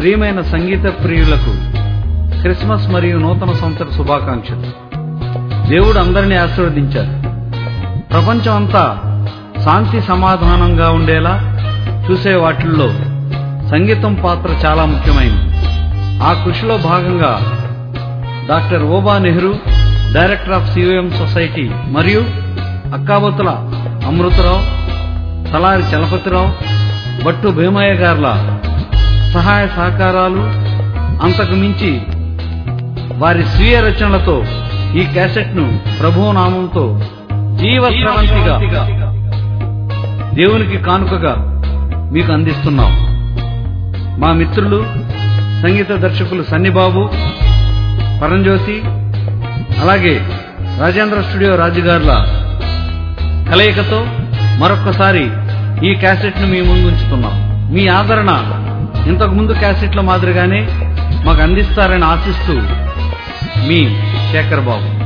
ప్రియమైన సంగీత ప్రియులకు క్రిస్మస్ మరియు నూతన సంవత్సర శుభాకాంక్షలు దేవుడు అందరినీ ఆశీర్వదించారు ప్రపంచం అంతా శాంతి సమాధానంగా ఉండేలా చూసే వాటిల్లో సంగీతం పాత్ర చాలా ముఖ్యమైనది ఆ కృషిలో భాగంగా doctor Oba Nehru director of C O M society మరియు అక్కాబతుల అమృతరావు తలారి చలపతిరావు బట్టు భీమయ్య గార్ల సహాయ సహకారాలు అంతకు మించి వారి స్వీయ రచనలతో ఈ క్యాసెట్ను ప్రభువు నామంతో జీవస్రవంతిగా దేవునికి కానుకగా మీకు అందిస్తున్నాం మా మిత్రులు సంగీత దర్శకులు సన్నిబాబు పరంజ్యోతి అలాగే రాజేంద్ర స్టూడియో రాజుగార్ల కలయికతో మరొక్కసారి ఈ క్యాసెట్ను మీ ముందు ఉంచుతున్నాం మీ ఆదరణ ఇంతకు ముందు క్యాసెట్ల మాదిరిగానే మాకు అందిస్తారని ఆశిస్తూ మీ శేఖర్ బాబు